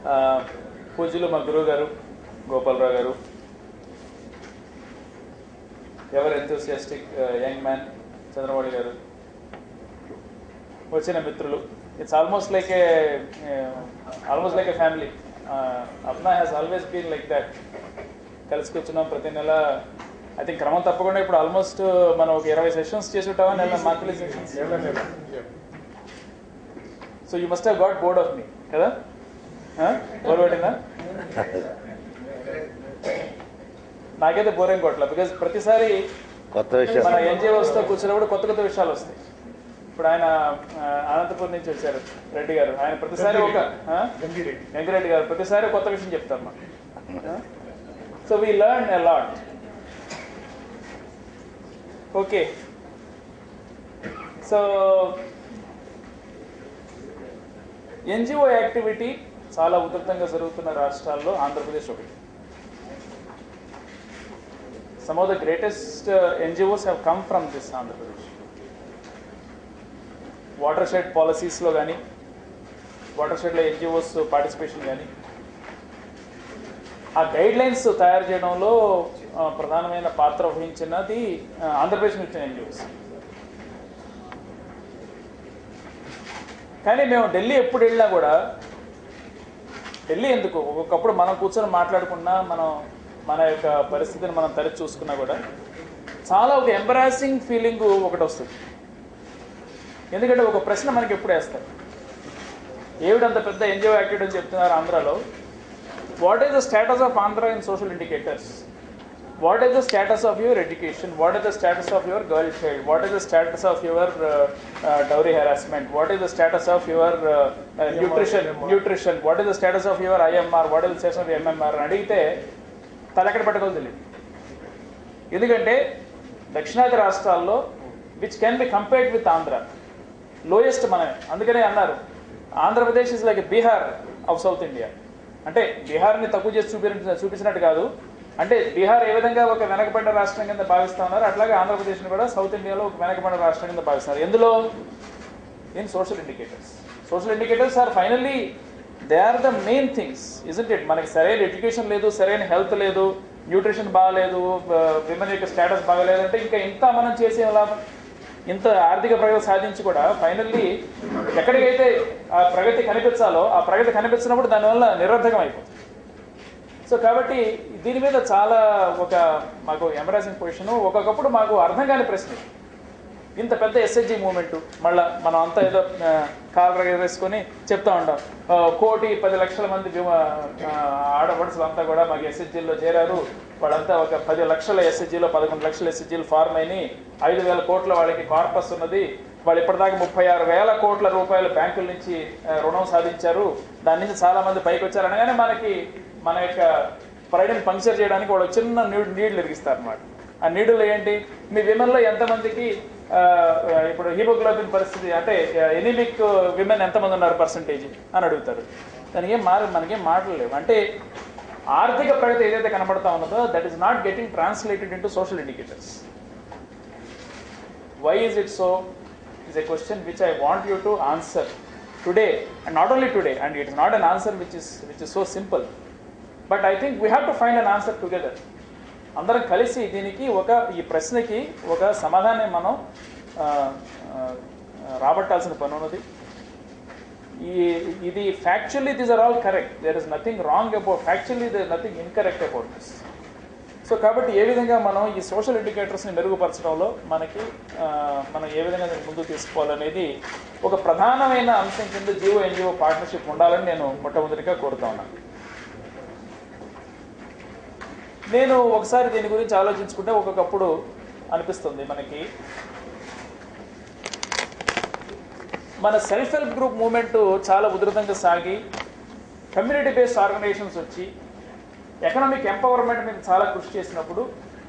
ఆ, పూజ్యులు మా గురువు గారు గోపాలరావు గారు ఎవరు enthusiastic young man Chandramouli garu వచ్చిన మిత్రులు it's almost like a almost like a family అప్నా has always been like that కలిసి కూర్చున్నాం ప్రతి నెల ఐ థింక్ క్రమం తప్పకుండా ఇప్పుడు ఆల్మోస్ట్ మనం ఒక ఇరవై సెషన్స్ చేసి ఉంటామా నెల monthly sessions so you must have got bored of me కదా బోర్ పడిందా నాకైతే బోర్ ఏం కొట్టలే బికాజ్ ప్రతిసారి కొత్త విషయం మన ఎన్జిఓస్ తో కూర్చున్నప్పుడు కొత్త కొత్త విషయాలు వస్తాయి ఇప్పుడు ఆయన ఆ, అనంతపురం నుంచి వచ్చారు రెడ్డి గారు ఆయన ప్రతిసారి ఒక ఆ? వెంకరెడ్డి గారు ప్రతిసారి కొత్త విషయం చెప్తారు మాకు so we learn a lot okay so NGO activity చాలా ఉధృతంగా జరుగుతున్న రాష్ట్రాల్లో ఆంధ్రప్రదేశ్ ఒకటి some of the greatest uh, NGOs have come from this Andhra Pradesh. Water shed పాలసీస్లో కానీ వాటర్ షెడ్లో ఎన్జిఓస్ పార్టిసిపేషన్ కానీ ఆ గైడ్ లైన్స్ తయారు చేయడంలో ఆ, ప్రధానమైన పాత్ర వహించినది ఆ, ఆంధ్రప్రదేశ్ నుంచి వచ్చిన ఎన్జిఓస్ కానీ మేము ఢిల్లీ ఎప్పుడు వెళ్ళినా కూడా ఢిల్లీ ఎందుకు ఒక్కొక్కప్పుడు మనం కూర్చొని మాట్లాడుకున్నా మనం మన యొక్క పరిస్థితిని మనం తరచి చూసుకున్నా కూడా చాలా ఒక ఎంబరాసింగ్ ఫీలింగ్ ఒకటి వస్తుంది ఎందుకంటే ఒక ప్రశ్న మనకి ఎప్పుడు వేస్తారు ఏమిటంత పెద్ద ఎన్జిఓ యాక్టివిటీ అని చెప్తున్నారు ఆంధ్రాలో what is the status of Andhra in social indicators what is the status of your education what is the status of your girl child what is the status of your dowry harassment what is the status of your nutrition nutrition what is the status of your IMR what is the status of MMR అని అడిగితే తల ఎక్కడ పెట్టుకోవాలి తెలియదు ఎందుకంటే దక్షిణాది రాష్ట్రాల్లో which can be compared with Andhra lowest మనమే అందుకనే అన్నారు Andhra Pradesh is like Bihar of south India అంటే బీహార్ని తక్కువ చేసి చూపి చూపించినట్టు కాదు అంటే బీహార్ ఏ విధంగా ఒక వెనకబడ్డ రాష్ట్రం కింద భావిస్తా ఉన్నారు అట్లాగే ఆంధ్రప్రదేశ్ని కూడా సౌత్ ఇండియాలో ఒక వెనకబడ్డ రాష్ట్రం కింద భావిస్తున్నారు ఎందులో in social indicators social indicators are finally they are the main things isn't it మనకి సరైన ఎడ్యుకేషన్ లేదు సరైన హెల్త్ లేదు న్యూట్రిషన్ బాగాలేదు విమెన్ యొక్క స్టేటస్ బాగాలేదు అంటే ఇంకా ఇంత మనం చేసే లాభం ఇంత ఆర్థిక ప్రగతి సాధించి కూడా ఫైనల్లీ ఎక్కడికైతే ఆ ప్రగతి కనిపించాలో ఆ ప్రగతి కనిపించినప్పుడు దానివల్ల నిరర్ధకం అయిపోతుంది సో కాబట్టి దీని మీద చాలా ఒక మాకు ఎంబరాసింగ్ పొజిషన్ ఒక్కొక్కప్పుడు మాకు అర్థం కాని ప్రశ్న ఇది. ఇంత పెద్ద ఎస్హెచ్జి మూమెంట్ మళ్ళా మనం అంతా ఏదో కాలర్ వేసుకొని చెప్తా ఉంటాం ఆ, కోటి పది లక్షల మంది విమ- ఆ, ఆడపడుచులు అంతా కూడా మాకు ఎస్హెచ్జిలో చేరారు వాళ్ళంతా ఒక పది లక్షల ఎస్హెచ్జిలో పదకొండు లక్షల ఎస్హెచ్జిలు ఫార్మ్ అయినాయి ఐదు వేల కోట్ల వాళ్ళకి కార్పస్ ఉన్నది వాళ్ళు ఇప్పటిదాకా ముప్పై ఆరు వేల కోట్ల రూపాయలు బ్యాంకుల నుంచి ఆ, రుణం సాధించారు దాని నుంచి చాలా మంది పైకి వచ్చారు అనగానే మనకి మన యొక్క ప్రైడ్ని పంక్చర్ చేయడానికి వాళ్ళు చిన్న నీడ్ నీళ్లు ఇరిగిస్తారు అన్నమాట ఆ నీడులు ఏంటి మీ విమెన్లో ఎంతమందికి ఆ, ఇప్పుడు హీమోగ్లోబిన్ పరిస్థితి అంటే ఎనిమిక్ విమెన్ ఎంతమంది ఉన్నారు పర్సంటేజ్ అని అడుగుతారు దానికి ఏం మార మనకేం మాటలు లేవు అంటే ఆర్థిక ప్రగతి ఏదైతే కనబడతా ఉన్నదో that is not getting translated into social indicators why is it so is a question which I want you to answer today, and not only today, and it is not an answer which is which is so simple, but I think we have to find an answer together. అందరం కలిసి దీనికి ఒక ఈ ప్రశ్నకి ఒక సమాధానం మనం ఆ, ఆ, రాబట్టాల్సిన పని ఉన్నది ఈ ఇది factually these are all correct there is nothing wrong about factually there nothing incorrect about this so కాబట్టి ఏ విధంగా మనం ఈ సోషల్ ఇండికేటర్స్ని మెరుగుపరచడంలో మనకి ఆ, మనం ఏ విధంగా దీన్ని ముందుకు తీసుకోవాలనేది ఒక ప్రధానమైన అంశం కింద జియో ఎన్జిఓ పార్ట్నర్షిప్ ఉండాలని నేను మొట్టమొదటిగా కోరుతా ఉన్నాను నేను ఒకసారి దీని గురించి ఆలోచించుకుంటే ఒక్కొక్కప్పుడు అనిపిస్తుంది మనకి మన సెల్ఫ్ హెల్ప్ గ్రూప్ మూమెంట్ చాలా ఉధృతంగా సాగి కమ్యూనిటీ బేస్డ్ ఆర్గనైజేషన్స్ వచ్చి ఎకనామిక్ ఎంపవర్మెంట్ మీద చాలా కృషి చేసినప్పుడు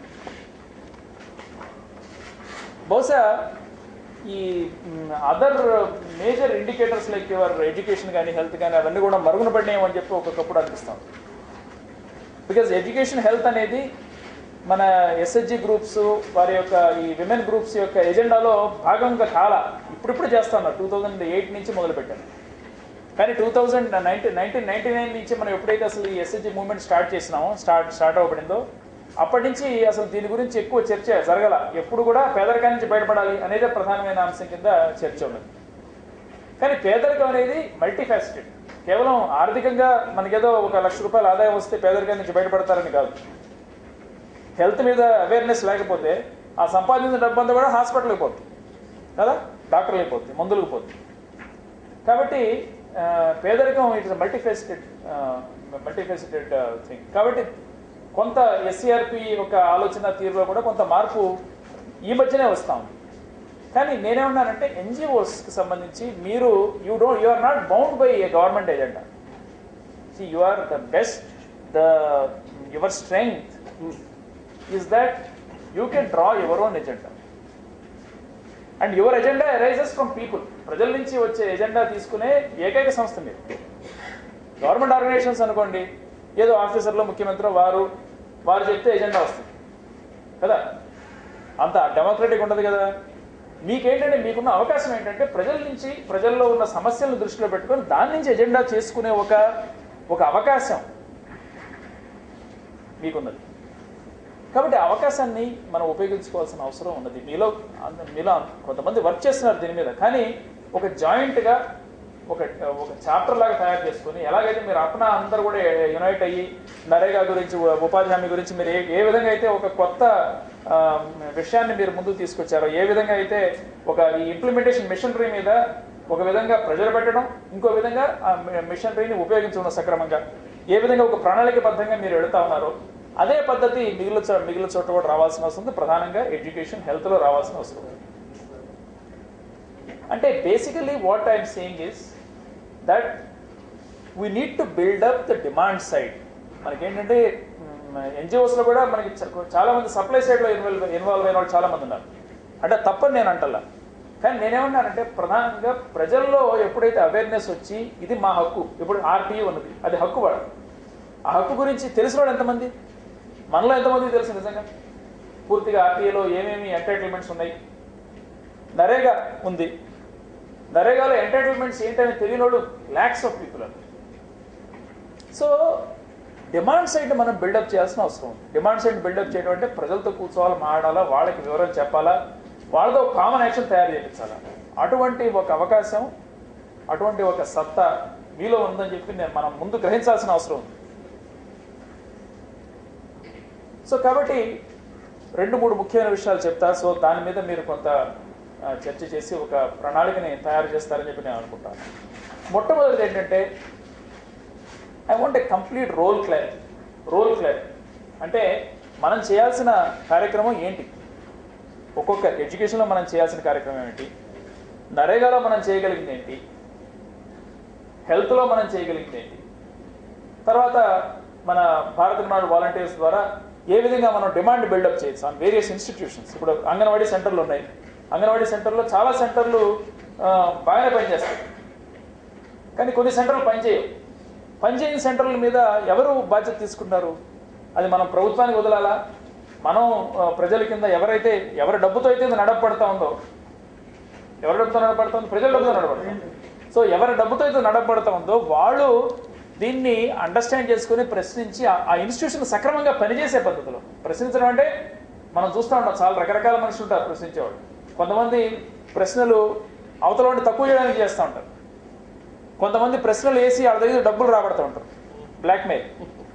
బహుశా ఈ other major indicators like your education కానీ హెల్త్ కానీ అవన్నీ కూడా మరుగున పడినాయి అని చెప్పి ఒక్కొక్కప్పుడు అనిపిస్తాం బికాజ్ ఎడ్యుకేషన్ హెల్త్ అనేది మన ఎస్హెచ్జి గ్రూప్స్ వారి యొక్క ఈ విమెన్ గ్రూప్స్ యొక్క ఎజెండాలో భాగంగా చాలా ఇప్పుడిప్పుడు చేస్తున్నారు టూ థౌజండ్ ఎయిట్ నుంచి మొదలుపెట్టారు కానీ two thousand nineteen nineteen ninety nine నుంచి మనం ఎప్పుడైతే అసలు ఈ ఎస్ఎస్జి మూవ్మెంట్ స్టార్ట్ చేసినామో స్టార్ట్ స్టార్ట్ అవ్వబడిందో అప్పటి నుంచి అసలు దీని గురించి ఎక్కువ చర్చ జరగల ఎప్పుడు కూడా పేదరికాల నుంచి బయటపడాలి అనేదే ప్రధానమైన అంశం కింద చర్చ ఉన్నది కానీ పేదరికం అనేది మల్టీ ఫ్యాసిటెడ్ కేవలం ఆర్థికంగా మనకేదో ఒక లక్ష రూపాయల ఆదాయం వస్తే పేదరికం నుంచి బయటపడతారని కాదు హెల్త్ మీద అవేర్నెస్ లేకపోతే ఆ సంపాదించిన డబ్బంతా కూడా హాస్పిటల్కి పోతుంది కదా డాక్టర్లకి పోతుంది మందులకు పోతుంది కాబట్టి ఆ, పేదరికం ఇట్స్ మల్టీఫెసిటెడ్ మల్టీఫెసిటెడ్ థింగ్ కాబట్టి కొంత ఎస్సీఆర్పి యొక్క ఆలోచన తీరులో కూడా కొంత మార్పు ఈ మధ్యనే వస్తా ఉంది కానీ నేనేమన్నానంటే ఎన్జిఓస్కి సంబంధించి మీరు you don't you are not bound by a government agenda see you are the best the your strength is that you can draw your own agenda and your agenda arises from people ప్రజల నుంచి వచ్చే agenda తీసుకునే ఏకైక సంస్థ మీరు government organisations అనుకోండి ఏదో ఆఫీసర్లో ముఖ్యమంత్రి వారు వారు చెప్తే ఎజెండా వస్తుంది కదా అంత డెమోక్రటిక్ ఉండదు కదా మీకేంటంటే మీకున్న అవకాశం ఏంటంటే ప్రజల నుంచి ప్రజల్లో ఉన్న సమస్యలను దృష్టిలో పెట్టుకొని దాని నుంచి ఎజెండా చేసుకునే ఒక ఒక అవకాశం మీకున్నది కాబట్టి ఆ అవకాశాన్ని మనం ఉపయోగించుకోవాల్సిన అవసరం ఉన్నది మీలో అంద- మీలో కొంతమంది వర్క్ చేస్తున్నారు దీని మీద కానీ ఒక జాయింట్గా ఒక ఒక చాప్టర్ లాగా తయారు చేసుకొని ఎలాగైతే మీరు అప్నా అందరు కూడా యునైట్ అయ్యి నరేగా గురించి ఉపాధి హామీ గురించి మీరు ఏ ఏ విధంగా అయితే ఒక కొత్త ఆ, విషయాన్ని మీరు ముందుకు తీసుకొచ్చారో ఏ విధంగా అయితే ఒక ఈ ఇంప్లిమెంటేషన్ మిషనరీ మీద ఒక విధంగా ప్రజలు పెట్టడం ఇంకో విధంగా ఆ మిషనరీని ఉపయోగించడం సక్రమంగా ఏ విధంగా ఒక ప్రణాళికబద్ధంగా మీరు వెళుతా ఉన్నారో అదే పద్ధతి మిగిలిన చో మిగిలిన చోట కూడా రావాల్సిన అవసరం ఉంది ప్రధానంగా ఎడ్యుకేషన్ హెల్త్లో రావాల్సిన అవసరం ఉంది అంటే basically what I'm saying is that we need to build up the demand side మనకేంటంటే ఎన్జిఓస్లో కూడా మనకి చ- చాలా మంది సప్లై సైడ్లో ఇన్వాల్వ్ ఇన్వాల్వ్ అయిన వాళ్ళు చాలా మంది ఉన్నారు అంటే తప్పని నేను అంటల్లా కానీ నేనేమన్నానంటే ప్రధానంగా ప్రజల్లో ఎప్పుడైతే అవేర్నెస్ వచ్చి ఇది మా హక్కు ఇప్పుడు ఆర్టీఈ ఉన్నది అది హక్కు వాడు ఆ హక్కు గురించి తెలిసిన వాడు ఎంతమంది మనలో ఎంతమంది తెలుసు నిజంగా పూర్తిగా ఆర్టీఏలో ఏమేమి ఎంటైటిల్మెంట్స్ ఉన్నాయి నరేగా ఉంది నరేగాలో ఎంటైటిల్మెంట్స్ ఏంటని తెలియని వాళ్ళు ల్యాక్స్ ఆఫ్ పీపుల్ అని సో డిమాండ్ సైడ్ మనం బిల్డప్ చేయాల్సిన అవసరం ఉంది డిమాండ్ సైడ్ బిల్డప్ చేయడం అంటే ప్రజలతో కూర్చోవాలి మాట్లాడాలా వాళ్ళకి వివరం చెప్పాలా వాళ్ళతో కామన్ యాక్షన్ తయారు చేయించాలా అటువంటి ఒక అవకాశం అటువంటి ఒక సత్తా మీలో ఉందని చెప్పి నేను మనం ముందు గ్రహించాల్సిన అవసరం ఉంది సో కాబట్టి రెండు మూడు ముఖ్యమైన విషయాలు చెప్తా సో దాని మీద మీరు కొంత ఆ, చర్చ చేసి ఒక ప్రణాళికని తయారు చేస్తారని చెప్పి నేను అనుకుంటాను మొట్టమొదటిది ఏంటంటే I want a complete role clarity role clarity అంటే మనం చేయాల్సిన కార్యక్రమం ఏంటి ఒక్కొక్క ఎడ్యుకేషన్లో మనం చేయాల్సిన కార్యక్రమం ఏంటి నరేగాలో మనం చేయగలిగింది ఏంటి హెల్త్లో మనం చేయగలిగింది ఏంటి తర్వాత మన భారత నాడు వాలంటీర్స్ ద్వారా ఏ విధంగా మనం డిమాండ్ బిల్డప్ చేయొచ్చు ఆన్ వేరియస్ ఇన్స్టిట్యూషన్స్ ఇప్పుడు అంగన్వాడీ సెంటర్లు ఉన్నాయి అంగన్వాడీ సెంటర్లో చాలా సెంటర్లు ఆ, బాగానే పనిచేస్తాయి కానీ కొన్ని సెంటర్లు పనిచేయవు పనిచేయని సెంటర్ల మీద ఎవరు బాధ్యత తీసుకుంటారు అది మనం ప్రభుత్వానికి వదలాలా మనం ఆ, ప్రజల కింద ఎవరైతే ఎవరి డబ్బుతో అయితే ఇది నడపబడతా ఉందో ఎవరి డబ్బుతో నడపడుతుంది ప్రజల డబ్బుతో నడపడుతుంది సో ఎవరి డబ్బుతో అయితే నడపబడతా ఉందో వాళ్ళు దీన్ని అండర్స్టాండ్ చేసుకుని ప్రశ్నించి ఆ- ఆ ఇన్స్టిట్యూషన్ సక్రమంగా పనిచేసే పద్ధతిలో ప్రశ్నించడం అంటే మనం చూస్తూ ఉంటాం చాలా రకరకాల మనుషులు ఉంటారు ప్రశ్నించేవాళ్ళు కొంతమంది ప్రశ్నలు అవతల వాడిని తక్కువ చేయడానికి చేస్తూ ఉంటారు కొంతమంది ప్రశ్నలు వేసి వాళ్ళ దగ్గర డబ్బులు రాబడుతూ ఉంటారు బ్లాక్మెయిల్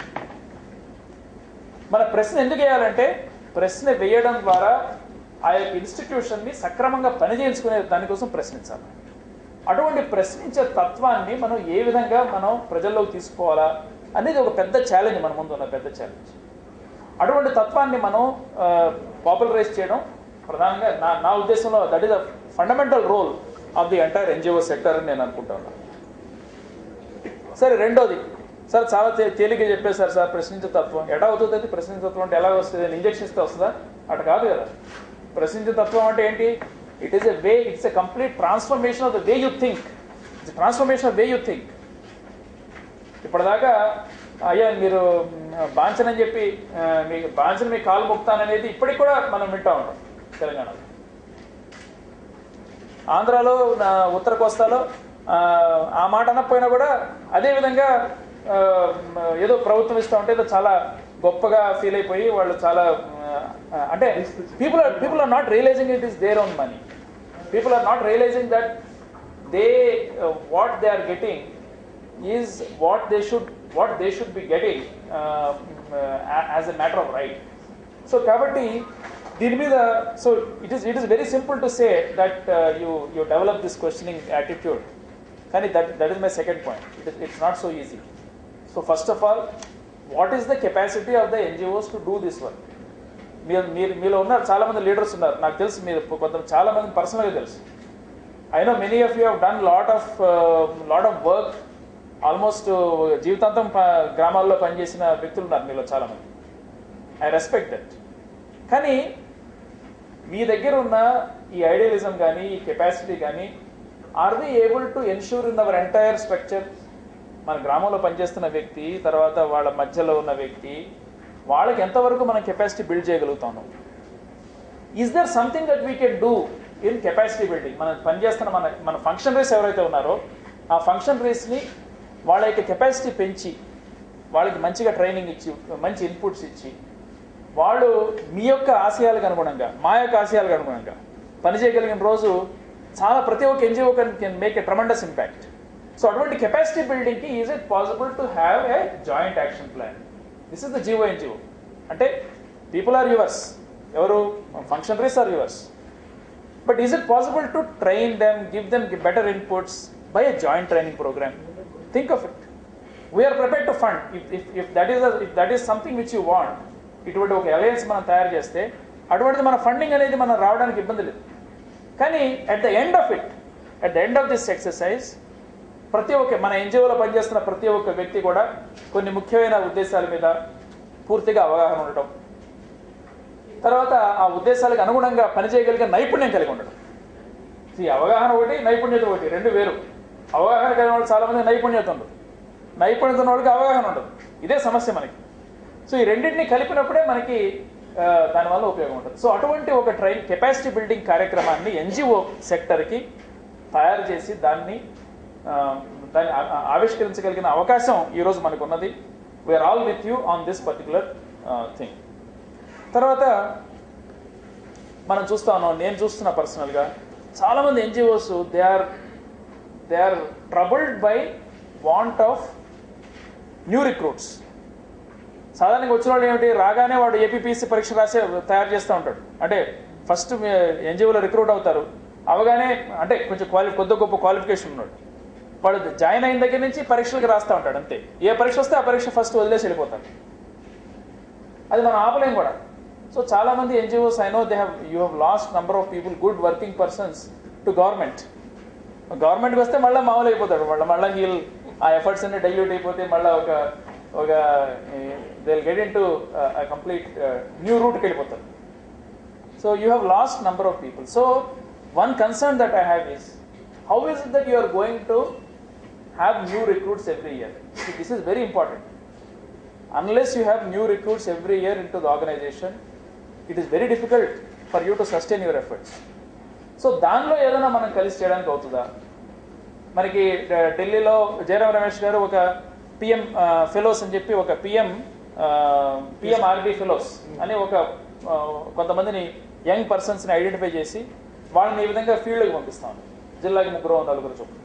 మన ప్రశ్న ఎందుకు వేయాలంటే ప్రశ్న వేయడం ద్వారా ఆ యొక్క ఇన్స్టిట్యూషన్ని సక్రమంగా పనిచేయించుకునే దానికోసం ప్రశ్నించాలి అటువంటి ప్రశ్నించే తత్వాన్ని మనం ఏ విధంగా మనం ప్రజల్లోకి తీసుకోవాలా అనేది ఒక పెద్ద ఛాలెంజ్ మన ముందు ఉన్న పెద్ద ఛాలెంజ్ అటువంటి తత్వాన్ని మనం పాపులరైజ్ చేయడం ప్రధానంగా నా నా ఉద్దేశంలో that is the fundamental role of the entire NGO sector అని నేను అనుకుంటాను సరే రెండోది సార్ చాలా తే- తేలిగ్గా చెప్పేశారు సార్ ప్రశ్నించే తత్వం ఎటా అవుతుంది అది ప్రశ్నించే తత్వం అంటే ఎలా వస్తుంది ఇంజెక్షన్ ఇస్తే వస్తుందా అటు కాదు కదా ప్రశ్నించే తత్వం అంటే ఏంటి it is a way it's a complete transformation of the way you think it's transformation of way you think ఇప్పటిదాకా అయ్యా మీరు మ్, బాంచనని చెప్పి ఆ, మీకు బాంచన మీ కాలు మొక్తాననేది ఇప్పటికి కూడా మనం వింటా ఉంటాం తెలంగాణలో ఆంధ్రాలో నా ఉత్తర కోస్తాలో ఆ, ఆ మాట అనకపోయినా కూడా అదే విధంగా ఆ, ఏదో ప్రభుత్వం ఇస్తా ఉంటే ఏదో చాలా గొప్పగా ఫీల్ అయిపోయి వాళ్ళు చాలా ఆ, అంటే people are people are not realising it is their own money people are not realising that they what they are getting is what they should what they should be getting as a matter of right so కాబట్టి దీని మీద so it is it is very simple to say that you you develop this questioning attitude కానీ that that is my second point it is it's not so easy so first of all what is the capacity of the NGOs to do this work మీరు మీరు మీలో ఉన్నారు చాలా మంది leaders ఉన్నారు నాకు తెలుసు మీరు కొంత చాలా మంది పర్సనల్గా తెలుసు I know many of you have done lot of lot of work almost జీవితాంతం ప- గ్రామాల్లో పనిచేసిన వ్యక్తులు ఉన్నారు మీలో చాలా మంది ఐ రెస్పెక్ట్ దట్ కానీ మీ దగ్గర ఉన్న ఈ ఐడియలిజం కానీ ఈ కెపాసిటీ కానీ are they able to ensure in our entire structure మన గ్రామంలో పనిచేస్తున్న వ్యక్తి తర్వాత వాళ్ళ మధ్యలో ఉన్న వ్యక్తి వాళ్ళకి ఎంతవరకు మనం కెపాసిటీ బిల్డ్ చేయగలుగుతాము is there something that we can do in capacity building మనం పనిచేస్తున్న మన మన ఫంక్షన్ రేస్ ఎవరైతే ఉన్నారో ఆ ఫంక్షన్ రేస్ని వాళ్ళ యొక్క కెపాసిటీ పెంచి వాళ్ళకి మంచిగా ట్రైనింగ్ ఇచ్చి మంచి ఇన్పుట్స్ ఇచ్చి వాళ్ళు మీ యొక్క ఆశయాలకు అనుగుణంగా మా యొక్క ఆశయాలకు అనుగుణంగా పనిచేయగలిగిన రోజు చాలా ప్రతి ఒక్క NGO can can make a tremendous impact so అటువంటి కెపాసిటీ బిల్డింగ్కి is it possible to have a joint action plan this is the GO NGO అంటే పీపుల్ ఆర్ యువర్స్ ఎవరు functionaries are yours but is it possible to train them give them better inputs by a joint training programme think of it we're prepared to fund if if if that is if that is something which you want ఇటువంటి ఒక alliance మనం తయారు చేస్తే అటువంటిది మన funding అనేది మనం రావడానికి ఇబ్బంది లేదు కానీ at the end of it at the end of this exercise ప్రతి ఒక్క మన ఎన్జిఓలో పనిచేస్తున్న ప్రతి ఒక్క వ్యక్తి కూడా కొన్ని ముఖ్యమైన ఉద్దేశాల మీద పూర్తిగా అవగాహన ఉండటం తర్వాత ఆ ఉద్దేశాలకు అనుగుణంగా పనిచేయగలిగే నైపుణ్యం కలిగి ఉండడం ఈ అవగాహన ఒకటి నైపుణ్యత ఒకటి రెండు వేరు అవగాహన కలిగిన వాళ్ళు చాలా మంది నైపుణ్యత ఉండదు నైపుణ్యత ఉన్న వాళ్ళకి అవగాహన ఉండదు ఇదే సమస్య మనకి సో ఈ రెండింటిని కలిపినప్పుడే మనకి ఆ, దానివల్ల ఉపయోగం ఉంటుంది సో అటువంటి ఒక ట్రైన్ కెపాసిటీ బిల్డింగ్ కార్యక్రమాన్ని ఎన్జిఓ సెక్టర్కి తయారు చేసి దాన్ని ఆ, దాన్ని ఆ- ఆ- ఆవిష్కరించగలిగిన అవకాశం ఈరోజు మనకు ఉన్నది we're all with you on this particular thing తర్వాత మనం చూస్తా ఉన్నాం నేను చూస్తున్నా పర్సనల్గా చాలామంది NGOs they are they are troubled by want of new recruits సాధారణంగా వచ్చిన వాళ్ళు ఏమిటి రాగానే వాడు ఏపీపీసీ పరీక్ష రాసే తయారు చేస్తూ ఉంటాడు అంటే ఫస్ట్ ఎన్జిఓలో రిక్రూట్ అవుతారు అవగానే అంటే కొంచెం క్వాలి కొద్ది గొప్ప క్వాలిఫికేషన్ ఉన్నాడు వాడు జాయిన్ అయిన దగ్గర నుంచి పరీక్షలకు రాస్తూ ఉంటాడు అంతే ఏ పరీక్ష వస్తే ఆ పరీక్ష ఫస్ట్ వదిలేసి వెళ్ళిపోతారు అది మనం ఆపలేం కూడా సో చాలా మంది NGOs I know they have you have lost number of people good working persons to government గవర్నమెంట్కి వస్తే మళ్ళీ మామూలు అయిపోతాడు మళ్ళీ మళ్ళీ హీల్ ఆ ఎఫర్ట్స్ అన్ని డైల్యూట్ అయిపోతే మళ్ళీ ఒక ఒక they get in to complete new రూట్కి వెళ్ళిపోతారు so you have lost number of people so one concern that I have is how is it that you are going to have new recruits every year this is very important unless you have new recruits every year into the organization, it is very difficult for you to sustain your efforts. So దానిలో ఏదైనా మనం కలిసి చేయడానికి అవుతుందా మనకి ఢ- ఢిల్లీలో జయరాం రమేష్ గారు ఒక పిఎం ఫెలోస్ అని చెప్పి ఒక పిఎం పిఎంఆర్డి ఫెలోస్ అని ఒక ఆ, కొంతమందిని యంగ్ పర్సన్స్ని ఐడెంటిఫై చేసి వాళ్ళని ఈ విధంగా ఫీల్డ్కి పంపిస్తాం జిల్లాకి ముగ్గురు నలుగురు చొప్పున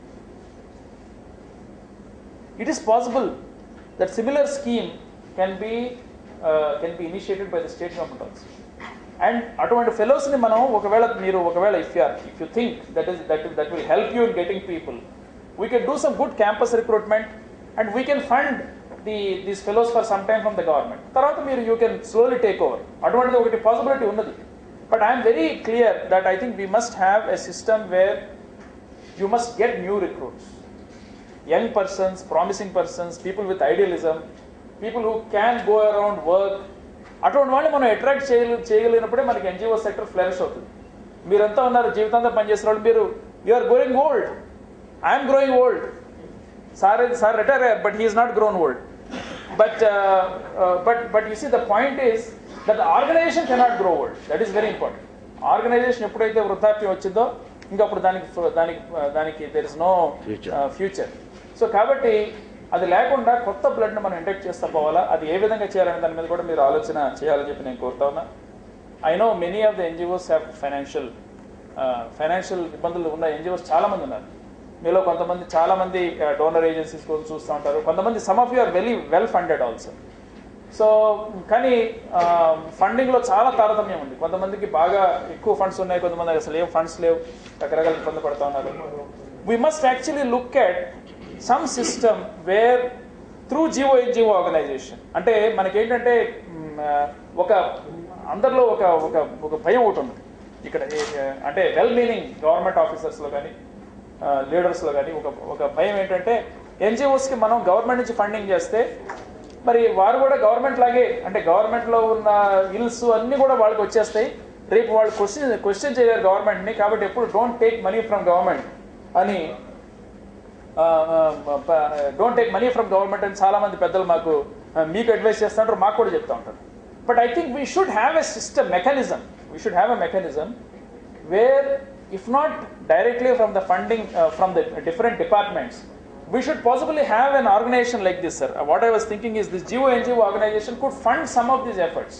it is possible that similar scheme can be uh, can be initiated by the state government also and అటువంటి ఫెలోస్ని మనం ఒకవేళ మీరు ఒకవేళ if you're if you think that is that that will help you in getting people we can do some good campus recruitment and we can fund the these fellows for some time from the government తర్వాత మీరు you can slowly take over అటువంటిది ఒకటి possibility ఉన్నది but I'm very clear that I think we must have a system where you must get new recruits young persons, promising persons, people with idealism, people who can go around work. అటువంటి వాళ్ళని మనం attract చేయగలి చేయగలిగినప్పుడే మనకి NGO sector flourish అవుతుంది మీరంతా ఉన్నారు జీవితాంతం పనిచేసిన వాళ్ళు మీరు you are growing old I'm growing old sir sir retire అయ్యారు but he's not grown old but but but you see the point is that organisation cannot grow old that is very important organisation ఎప్పుడైతే వృద్ధాప్యం వచ్చిందో ఇంకా అప్పుడు దానికి దానికి దానికి there is no Future. Future so కాబట్టి అది లేకుండా కొత్త బ్లడ్ని మనం ఇండక్ట్ చేస్తా పోవాలా అది ఏ విధంగా చేయాలనే దాని మీద కూడా మీరు ఆలోచన చేయాలని చెప్పి నేను కోరుతా ఉన్నా I know many of the NGOs have financial financial ఇబ్బందులు ఉన్న ఎన్జిఓస్ చాలా మంది ఉన్నారు మీలో కొంతమంది చాలా మంది డోనర్ ఏజెన్సీస్ కోసం చూస్తూ ఉంటారు కొంతమంది some of you are very well funded also so కానీ ఫండింగ్లో చాలా తారతమ్యం ఉంది కొంతమందికి బాగా ఎక్కువ ఫండ్స్ ఉన్నాయి కొంతమంది అసలు ఏం ఫండ్స్ లేవు రకరకాల ఇబ్బంది పడుతూ ఉన్నారు we must actually look at some system where through GO GO organisation అంటే మనకేంటంటే మ్, ఆ, ఒక అందరిలో ఒక ఒక ఒక భయం ఒకటి ఉంది ఇక్కడ ఏ- అంటే వెల్ మీనింగ్ గవర్నమెంట్ ఆఫీసర్స్లో కానీ లీడర్స్లో కానీ ఒక ఒక భయం ఏంటంటే ఎన్జిఓస్కి మనం గవర్నమెంట్ నుంచి ఫండింగ్ చేస్తే మరి వారు కూడా గవర్నమెంట్ లాగే అంటే గవర్నమెంట్లో ఉన్న ఇల్స్ అన్నీ కూడా వాళ్ళకి వచ్చేస్తాయి రేపు వాళ్ళు క్వశ్చన్ క్వశ్చన్ చేయలేరు గవర్నమెంట్ని కాబట్టి ఎప్పుడు don't take money from government అని don't take money from government అని చాలా మంది పెద్దలు మాకు ఆ, మీకు అడ్వైస్ చేస్తుంటారు మాకు కూడా చెప్తా ఉంటారు but I think we should have a system mechanism we should have a mechanism where if not directly from the funding from the different departments we should possibly have an organization like this sir what i was thinking is this geo ngo organization could fund some of these efforts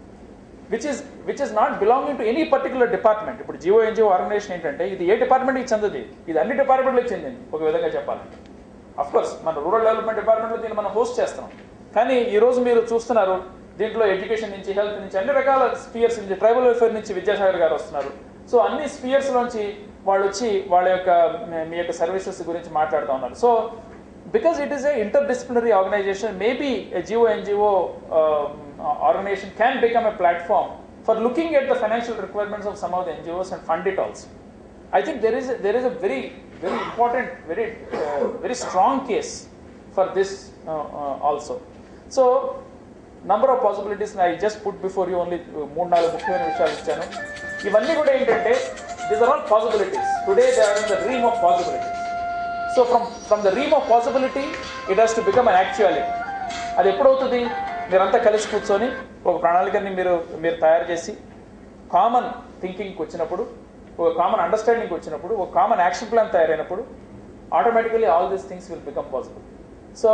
which is which is not belonging to any particular department ఇప్పుడు GO NGO organisation ఏంటంటే ఇది ఏ డిపార్ట్మెంట్కి చెందది ఇది అన్ని డిపార్ట్మెంట్లకు చెందింది ఒక విధంగా చెప్పాలంటే అఫ్ కోర్స్ మన రూరల్ డెవలప్మెంట్ డిపార్ట్మెంట్లో దీన్ని మనం హోస్ట్ చేస్తున్నాం కానీ ఈ రోజు మీరు చూస్తున్నారు దీంట్లో ఎడ్యుకేషన్ నుంచి హెల్త్ నుంచి అన్ని రకాల స్పియర్స్ నుంచి ట్రైబల్ వెల్ఫేర్ నుంచి విద్యాసాగర్ గారు వస్తున్నారు సో అన్ని స్పియర్స్ లోంచి వాళ్ళు వచ్చి వాళ్ళ యొక్క మీ యొక్క సర్వీసెస్ గురించి మాట్లాడుతూ ఉన్నారు so because it is a interdisciplinary organization, maybe a GO NGO um, organization can become a platform for looking at the financial requirements of some of the NGOs and fund it also. I think there is a, there is a very very important, very uh, very strong case for this uh, uh, also. So number of possibilities I just put before you only uh, మూడు నాలుగు ముఖ్యమైన విషయాలు ఇచ్చాను ఇవన్నీ కూడా ఏంటంటే these are all possibilities today they are in the dream of possibilities so from from the realm of possibility it has to become an actuality అది ఎప్పుడవుతుంది మీరంతా కలిసి కూర్చొని ఒక ప్రణాళికని మీరు మీరు తయారు చేసి కామన్ థింకింగ్కి వచ్చినప్పుడు ఒక కామన్ అండర్స్టాండింగ్కి వచ్చినప్పుడు ఒక కామన్ యాక్షన్ ప్లాన్ తయారైనప్పుడు automatically all these things will become possible so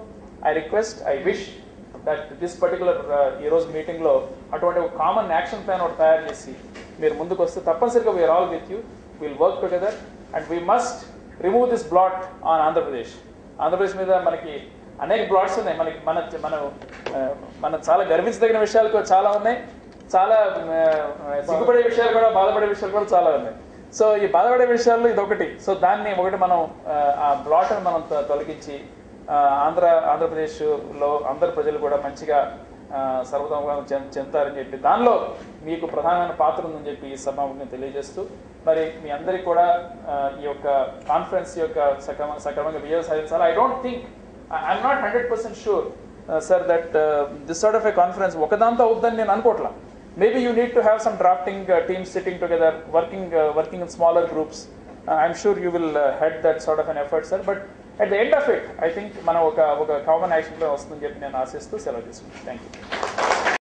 I request I wish that this particular ఈరోజు మీటింగ్లో అటువంటి ఒక కామన్ యాక్షన్ ప్లాన్ ఒకటి తయారు చేసి మీరు ముందుకు వస్తే తప్పనిసరిగా we're all with you will work together and we must remove this blot on Andhra Pradesh Andhra Pradesh మీద మనకి అనేక బ్లాట్స్ ఉన్నాయి మనకి మన మన ఆ, మన చాలా గర్వించదగిన విషయాలు కూడా చాలా ఉన్నాయి చాలా ఆ, సిగ్గుపడే విషయాలు కూడా బాధపడే విషయాలు కూడా చాలా ఉన్నాయి సో ఈ బాధపడే విషయాల్లో ఇది ఒకటి సో దాన్ని ఒకటి మనం ఆ, ఆ బ్లాట్ని మనం తొ- తొలగించి ఆ, ఆంధ్ర ఆంధ్రప్రదేశ్లో అందరు ప్రజలు కూడా మంచిగా ఆ, సర్వతోముఖంగా చెంద- చెందుతారని చెప్పి దానిలో మీకు ప్రధానమైన పాత్ర ఉందని చెప్పి ఈ సభాముఖంగా తెలియజేస్తూ మరి మీ అందరికి కూడా ఆ, ఈ యొక్క కాన్ఫరెన్స్ యొక్క సక్రమ సక్రమంగా విజయం సాధించాలి I don't think I'm not hundred percent sure sir that this sort of a conference ఒకదాంతో అవుతుందని నేను అనుకోవట్లా maybe you need to have some drafting teams sitting together working working in smaller groups I'm sure you will head that sort of an effort sir but at the end of it I think మనం ఒక ఒక common action వస్తుందని చెప్పి నేను ఆశిస్తూ సెలవు తీసుకుంటాను thank you